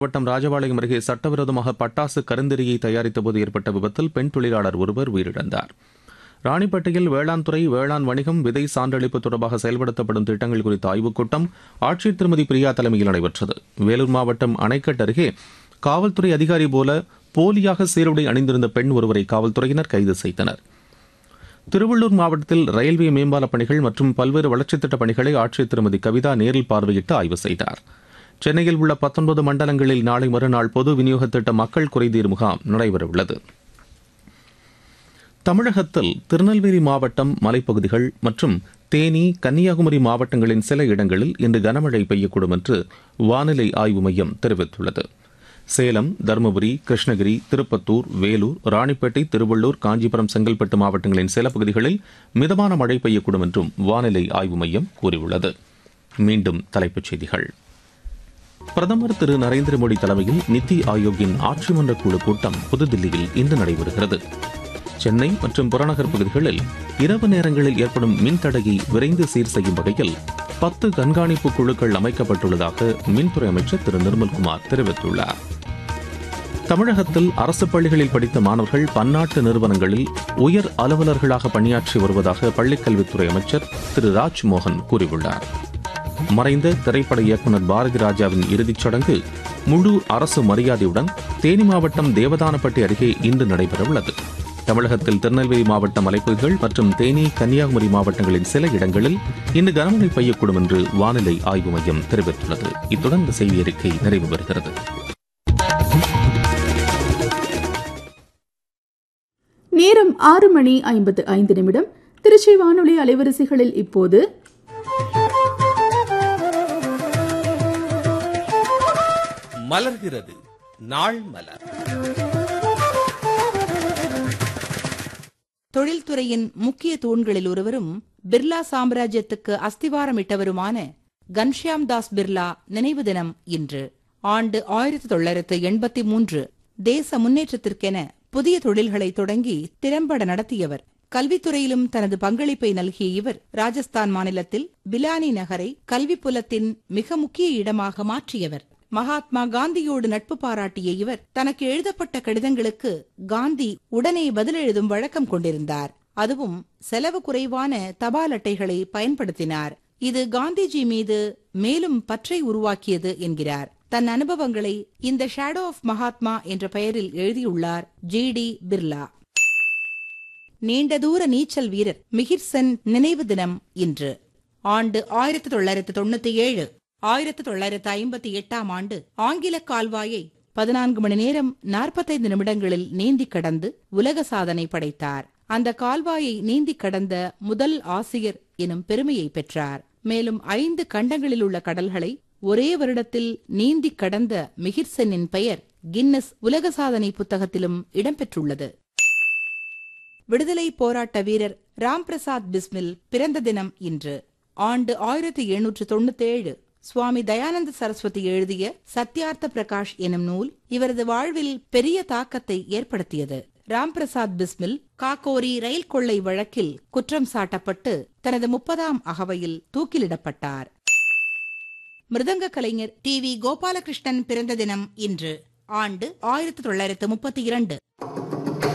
மாவட்டம் ராஜபாளையம் அருகே சட்டவிரோதமாக பட்டாசு கருந்தெறியை தயாரித்தபோது ஏற்பட்ட விபத்தில் பெண் தொழிலாளர் ஒருவர் உயிரிழந்தார் ராணிப்பேட்டையில் வேளாண் துறை வேளாண் வணிகம் விதை சான்றளிப்பு தொடர்பாக செயல்படுத்தப்படும் திட்டங்கள் குறித்த ஆய்வுக் கூட்டம் ஆட்சியர் திருமதி பிரியா தலைமையில் நடைபெற்றது வேலூர் மாவட்டம் அணைக்கட் அருகே காவல்துறை அதிகாரி போல போலியாக சீருடை அணிந்திருந்த பெண் ஒருவரை காவல்துறையினர் கைது செய்தனர் திருவள்ளூர் மாவட்டத்தில் ரயில்வே மேம்பாலப் பணிகள் மற்றும் பல்வேறு வளர்ச்சித் திட்டப் பணிகளை ஆட்சியர் திருமதி கவிதா நேரில் பார்வையிட்டு ஆய்வு செய்தார் சென்னையில் உள்ள பத்தொன்பது மண்டலங்களில் நாளை மறுநாள் பொது விநியோக திட்ட மக்கள் குறைதீர் முகாம் நடைபெறவுள்ளது தமிழகத்தில் திருநெல்வேலி மாவட்டம் மலைப்பகுதிகள் மற்றும் தேனி கன்னியாகுமரி மாவட்டங்களின் சில இடங்களில் இன்று கனமழை பெய்யக்கூடும் என்று வானிலை ஆய்வு மையம் தெரிவித்துள்ளது சேலம் தருமபுரி கிருஷ்ணகிரி திருப்பத்தூர் வேலூர் ராணிப்பேட்டை திருவள்ளூர் காஞ்சிபுரம் செங்கல்பட்டு மாவட்டங்களின் சில பகுதிகளில் மிதமான மழை பெய்யக்கூடும் என்றும் வானிலை ஆய்வு மையம் கூறியுள்ளது மீண்டும் தலைப்புச் செய்திகள் பிரதமர் திரு நரேந்திர மோடி தலைமையில் நித்தி ஆயோக்கின் ஆட்சி மன்ற குழு கூட்டம் புதுதில்லியில் இன்று நடைபெறுகிறது சென்னை மற்றும் புறநகர் பகுதிகளில் இரவு நேரங்களில் ஏற்படும் மின்தடையை விரைந்து சீர் செய்யும் வகையில் பத்து கண்காணிப்பு குழுக்கள் அமைக்கப்பட்டுள்ளதாக மின்துறை அமைச்சர் திரு நிர்மல்குமார் தெரிவித்துள்ளார் தமிழகத்தில் அரசு பள்ளிகளில் படித்த மாணவர்கள் பன்னாட்டு நிறுவனங்களில் உயர் அலுவலர்களாக பணியாற்றி வருவதாக பள்ளிக்கல்வித்துறை அமைச்சர் திரு ராஜ்மோகன் கூறியுள்ளார் மறைந்த திரைப்பட இயக்குநர் பாரதி ராஜாவின் இறுதிச் சடங்கு முழு அரசு மரியாதையுடன் தேனி மாவட்டம் தேவதானப்பட்டி அருகே இன்று நடைபெறவுள்ளது தமிழகத்தில் திருநெல்வேலி மாவட்ட மலைப்பகுதிகள் மற்றும் தேனி கன்னியாகுமரி மாவட்டங்களின் சில இடங்களில் இன்று கனமழை பெய்யக்கூடும் என்று வானிலை ஆய்வு மையம் தெரிவித்துள்ளது இத்துடன் இந்த செய்தி அறிக்கை நிறைவு பெறுகிறது நேரம் ஆறு மணி ஐம்பத்து ஐந்து நிமிடம் திருச்சி வானொலி அலைவரிசைகளில் இப்போது மலர்கிறது நாள் மலர் தொழில்துறையின் முக்கிய தூண்களில் ஒருவரும் பிர்லா சாம்ராஜ்யத்துக்கு அஸ்திவாரமிட்டவருமான கன்ஷ்யாம் தாஸ் பிர்லா நினைவு தினம் இன்று ஆண்டு ஆயிரத்தி தொள்ளாயிரத்து எண்பத்தி மூன்று தேச முன்னேற்றத்திற்கென புதிய தொழில்களை தொடங்கி திறம்பட நடத்தியவர் கல்வித்துறையிலும் தனது பங்களிப்பை நல்கிய இவர் ராஜஸ்தான் மாநிலத்தில் பிலானி நகரை கல்வி புலத்தின் மிக முக்கிய இடமாக மாற்றியவர் மகாத்மா காந்தியோடு நட்பு பாராட்டிய இவர் தனக்கு எழுதப்பட்ட கடிதங்களுக்கு காந்தி உடனே பதிலெழுதும் வழக்கம் கொண்டிருந்தார் அதுவும் செலவு குறைவான தபால் அட்டைகளை பயன்படுத்தினார் இது காந்திஜி மீது மேலும் பற்றை உருவாக்கியது என்கிறார் தன் அனுபவங்களை இந்த ஷேடோ ஆஃப் மகாத்மா என்ற பெயரில் எழுதியுள்ளார் ஜி டி பிர்லா நீண்ட தூர நீச்சல் வீரர் மிகிர்சன் நினைவு தினம் இன்று ஆண்டு ஆயிரத்தி தொள்ளாயிரத்து தொண்ணூத்தி ஏழு ஆயிரத்தி தொள்ளாயிரத்து ஐம்பத்தி எட்டாம் ஆண்டு ஆங்கில கால்வாயை பதினான்கு மணி நேரம் நாற்பத்தைந்து நிமிடங்களில் நீந்தி கடந்து உலக சாதனை படைத்தார் அந்த கால்வாயை நீந்தி கடந்த முதல் ஆசிரியர் எனும் பெருமையை பெற்றார் மேலும் ஐந்து கண்டங்களில் உள்ள கடல்களை ஒரே வருடத்தில் நீந்தி கடந்த மிகிர்சென்னின் பெயர் கின்னஸ் உலக சாதனை புத்தகத்திலும் இடம்பெற்றுள்ளது விடுதலை போராட்ட வீரர் ராம் பிரசாத் பிஸ்மில் பிறந்த தினம் இன்று ஆண்டு ஆயிரத்தி எழுநூற்று தொண்ணூத்தேழு சுவாமி தயானந்த சரஸ்வதி எழுதிய சத்யார்த்த பிரகாஷ் எனும் நூல் இவரது வாழ்வில் பெரிய தாக்கத்தை ஏற்படுத்தியது ராம் பிரசாத் பிஸ்மில் காக்கோரி ரயில் கொள்ளை வழக்கில் குற்றம் சாட்டப்பட்டு தனது முப்பதாம் அகவையில் தூக்கிலிடப்பட்டார் மிருதங்க கலைஞர் டி வி கோபாலகிருஷ்ணன் பிறந்த தினம் இன்று ஆண்டு ஆயிரத்தி தொள்ளாயிரத்து முப்பத்தி இரண்டு